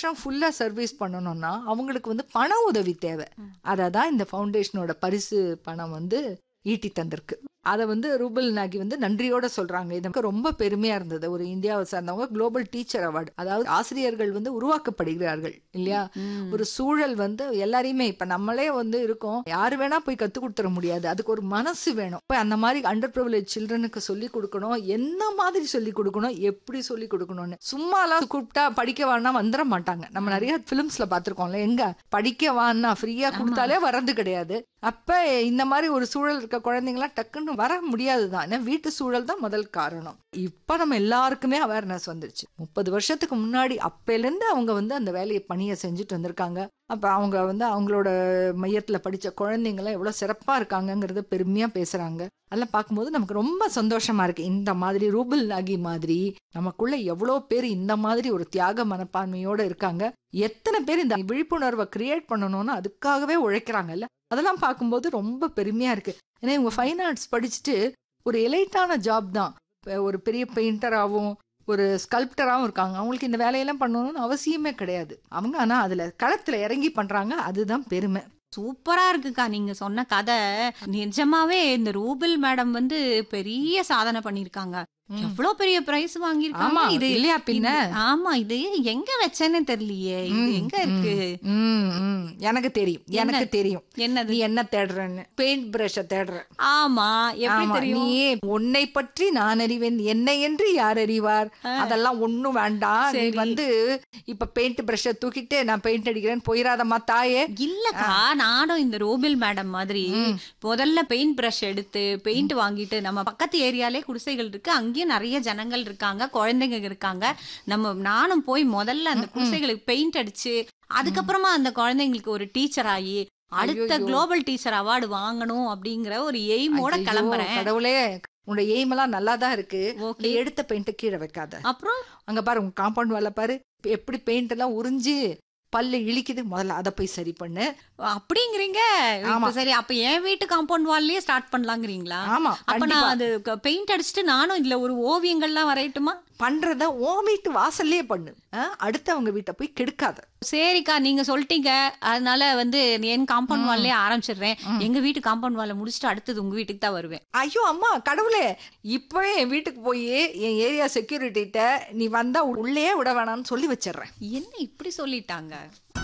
வருஷம் ஃபுல்லா சர்வீஸ் பண்ணணும்னா அவங்களுக்கு வந்து பண உதவி தேவை அதை தான் இந்த ஃபவுண்டேஷனோட பரிசு பணம் வந்து ஈட்டி தந்திருக்கு அதை வந்து ரூபல் நாகி வந்து நன்றியோட சொல்றாங்க இது எனக்கு ரொம்ப பெருமையா இருந்தது ஒரு இந்தியாவை சார்ந்தவங்க குளோபல் டீச்சர் அவார்டு அதாவது ஆசிரியர்கள் வந்து உருவாக்கப்படுகிறார்கள் இல்லையா ஒரு சூழல் வந்து எல்லாரையுமே இப்ப நம்மளே வந்து இருக்கோம் யாரு வேணா போய் கத்து கொடுத்துட முடியாது அதுக்கு ஒரு மனசு வேணும் போய் அந்த மாதிரி அண்டர் ப்ரிவிலேஜ் சில்ட்ரனுக்கு சொல்லி கொடுக்கணும் என்ன மாதிரி சொல்லி கொடுக்கணும் எப்படி சொல்லி கொடுக்கணும்னு சும்மாலாம் கூப்பிட்டா படிக்க வான்னா வந்துட மாட்டாங்க நம்ம நிறைய பிலிம்ஸ்ல பாத்திருக்கோம்ல எங்க படிக்க வான்னா ஃப்ரீயா கொடுத்தாலே வரது கிடையாது அப்ப இந்த மாதிரி ஒரு சூழல் இருக்க குழந்தைங்களாம் டக்குன்னு வர முடியாதுதான் ஏன்னா வீட்டு சூழல் தான் முதல் காரணம் இப்ப நம்ம எல்லாருக்குமே அவேர்னஸ் வந்துருச்சு முப்பது வருஷத்துக்கு முன்னாடி அப்பையில இருந்து அவங்க வந்து அந்த வேலையை பணியை செஞ்சுட்டு வந்திருக்காங்க அப்ப அவங்க வந்து அவங்களோட மையத்துல படிச்ச குழந்தைங்களாம் எவ்வளவு சிறப்பா இருக்காங்கங்கறத பெருமையா பேசுறாங்க அதெல்லாம் பார்க்கும்போது நமக்கு ரொம்ப சந்தோஷமா இருக்கு இந்த மாதிரி ரூபல் நாகி மாதிரி நமக்குள்ள எவ்வளோ பேர் இந்த மாதிரி ஒரு தியாக மனப்பான்மையோட இருக்காங்க எத்தனை பேர் இந்த விழிப்புணர்வை கிரியேட் பண்ணணும்னு அதுக்காகவே உழைக்கிறாங்கல்ல அதெல்லாம் பார்க்கும்போது ரொம்ப பெருமையா இருக்கு ஏன்னா இவங்க ஃபைன் ஆர்ட்ஸ் படிச்சுட்டு ஒரு எலைட்டான ஜாப் தான் இப்ப ஒரு பெரிய பெயிண்டராகவும் ஒரு ஸ்கல்ப்டராகவும் இருக்காங்க அவங்களுக்கு இந்த வேலையெல்லாம் பண்ணணும்னு அவசியமே கிடையாது அவங்க ஆனா அதுல களத்துல இறங்கி பண்றாங்க அதுதான் பெருமை சூப்பரா இருக்குக்கா நீங்க சொன்ன கதை நிஜமாவே இந்த ரூபில் மேடம் வந்து பெரிய சாதனை பண்ணிருக்காங்க ம். எவ்வளவு பெரிய பிரைஸ் வாங்கியிருக்காங்க ஆமா இது இல்லையா பின்ன இது- ஆமா இது எங்க வச்சேன்னு தெரியலையே இது ம், எங்க இருக்கு ம், ம். எனக்கு தெரியும் எனக்கு தெரியும் என்னது நீ என்ன தேடுறன்னு பெயிண்ட் பிரஷ தேடுற ஆமா எப்படி ஆமா, தெரியும் நீ உன்னை பற்றி நான் அறிவேன் என்னை என்று யார் அறிவார் அதெல்லாம் ஒண்ணும் வேண்டாம் நீ சரி. வந்து இப்ப பெயிண்ட் பிரஷ தூக்கிட்டு நான் பெயிண்ட் அடிக்கிறேன்னு போயிடாதம்மா தாயே இல்லக்கா நானும் இந்த ரோபில் மேடம் மாதிரி முதல்ல பெயிண்ட் பிரஷ் எடுத்து பெயிண்ட் வாங்கிட்டு நம்ம பக்கத்து ஏரியாலே குடிசைகள் இருக்கு அங்கேயும் நிறைய ஜனங்கள் இருக்காங்க குழந்தைங்க இருக்காங்க நம்ம நானும் போய் முதல்ல அந்த குடிசைகளுக்கு பெயிண்ட் அடிச்சு அதுக்கப்புறமா அந்த குழந்தைங்களுக்கு ஒரு டீச்சர் ஆகி அடுத்த ஐயையோ. குளோபல் டீச்சர் அவார்டு வாங்கணும் அப்படிங்கிற ஒரு எய்மோட ஐயையோ, கிளம்புறேன் கடவுளே உன்னோட எய்ம் எல்லாம் நல்லா தான் இருக்கு ஓகே நீ எடுத்த பெயிண்ட் கீழே வைக்காத அப்புறம் அங்க பாரு உங்க காம்பவுண்ட் வேலை பாரு எப்படி பெயிண்ட் எல்லாம் உறிஞ்சு பல்லு இழிக்குது முதல்ல அதை போய் சரி பண்ணு அப்படிங்கிறீங்க ஆமா. இப்ப சரி அப்ப என் வீட்டு காம்பவுண்ட் வால்லயே ஸ்டார்ட் பண்ணலாங்கிறீங்களா ஆமா அப்ப கண்டிப்பா. நான் அது பெயிண்ட் அடிச்சுட்டு நானும் இதுல ஒரு ஓவியங்கள்லாம் வரையட்டுமா பண்றத ஓ வீட்டு வாசல்லே பண்ணு ஆ? அடுத்தவங்க வீட்டை போய் கெடுக்காத சரிக்கா நீங்க சொல்லிட்டீங்க அதனால வந்து என் காம்பவுண்ட் வால்லே ஆரம்பிச்சிடுறேன் எங்க வீட்டு காம்பவுண்ட் வால்ல முடிச்சுட்டு அடுத்தது உங்க வீட்டுக்கு தான் வருவேன் ஐயோ அம்மா கடவுளே இப்பவே என் வீட்டுக்கு போய் என் ஏரியா செக்யூரிட்டிட்ட நீ வந்தா உள்ளே விட வேணாம்னு சொல்லி வச்சிடுறேன் என்ன இப்படி சொல்லிட்டாங்க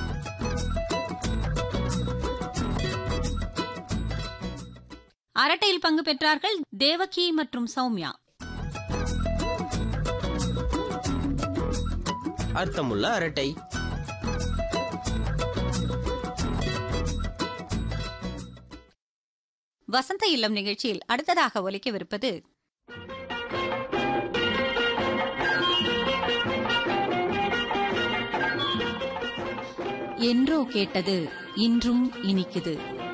அரட்டையில் பங்கு பெற்றார்கள் தேவகி மற்றும் சௌமியா அர்த்தமுள்ள அரட்டை வசந்த இல்லம் நிகழ்ச்சியில் அடுத்ததாக ஒலிக்கவிருப்பது என்றோ கேட்டது இன்றும் இனிக்குது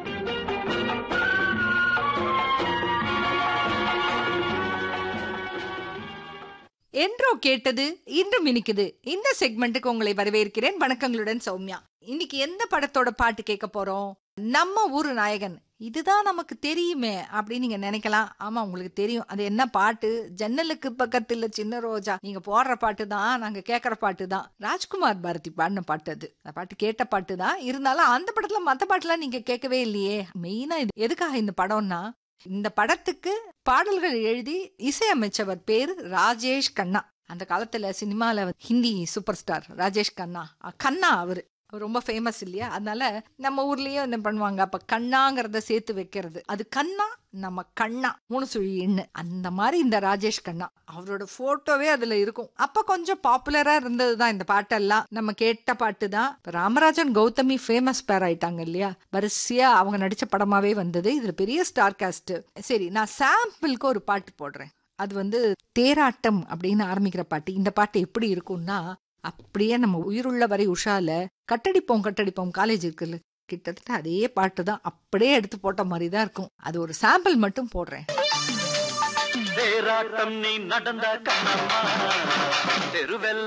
என்றோ கேட்டது இன்றும் இனிக்குது இந்த செக்மெண்ட்டுக்கு உங்களை வரவேற்கிறேன் வணக்கங்களுடன் சௌமியா இன்னைக்கு எந்த படத்தோட பாட்டு கேட்க போறோம் நம்ம ஊரு நாயகன் இதுதான் நமக்கு தெரியுமே அப்படின்னு நீங்க நினைக்கலாம் ஆமா உங்களுக்கு தெரியும் அது என்ன பாட்டு ஜன்னலுக்கு பக்கத்துல சின்ன ரோஜா நீங்க போடுற பாட்டு தான் நாங்க கேட்கற பாட்டு தான் ராஜ்குமார் பாரதி பாடின பாட்டு அது அந்த பாட்டு கேட்ட பாட்டு தான் இருந்தாலும் அந்த படத்துல மத்த பாட்டுலாம் நீங்க கேட்கவே இல்லையே மெயினா இது எதுக்காக இந்த படம்னா இந்த படத்துக்கு பாடல்கள் எழுதி இசையமைச்சவர் பேரு ராஜேஷ் கண்ணா அந்த காலத்துல சினிமால ஹிந்தி சூப்பர் ஸ்டார் ராஜேஷ் கண்ணா அஹ் கண்ணா அவரு அவர் ரொம்ப ஃபேமஸ் இல்லையா அதனால நம்ம ஊர்லயும் என்ன பண்ணுவாங்க அப்ப கண்ணாங்கிறத சேர்த்து வைக்கிறது அது கண்ணா நம்ம கண்ணா மூணு சுழி எண்ணு அந்த மாதிரி இந்த ராஜேஷ் கண்ணா அவரோட போட்டோவே அதுல இருக்கும் அப்ப கொஞ்சம் பாப்புலரா இருந்ததுதான் இந்த பாட்டெல்லாம் நம்ம கேட்ட பாட்டு தான் ராமராஜன் கௌதமி ஃபேமஸ் பேர் ஆயிட்டாங்க இல்லையா வரிசையா அவங்க நடிச்ச படமாவே வந்தது இதுல பெரிய ஸ்டார் காஸ்ட் சரி நான் சாம்பிளுக்கு ஒரு பாட்டு போடுறேன் அது வந்து தேராட்டம் அப்படின்னு ஆரம்பிக்கிற பாட்டு இந்த பாட்டு எப்படி இருக்கும்னா அப்படியே நம்ம உயிருள்ள வரை உஷால கட்டடிப்போம் கட்டடிப்போம் காலேஜ் இருக்குல்ல கிட்டத்தட்ட அதே பாட்டு தான் அப்படியே எடுத்து போட்ட மாதிரி தான் இருக்கும் அது ஒரு சாம்பிள் மட்டும் போடுறேன் தேராட்டம் நீ நடந்த கண்ணம்மா தெருவெல்லாம்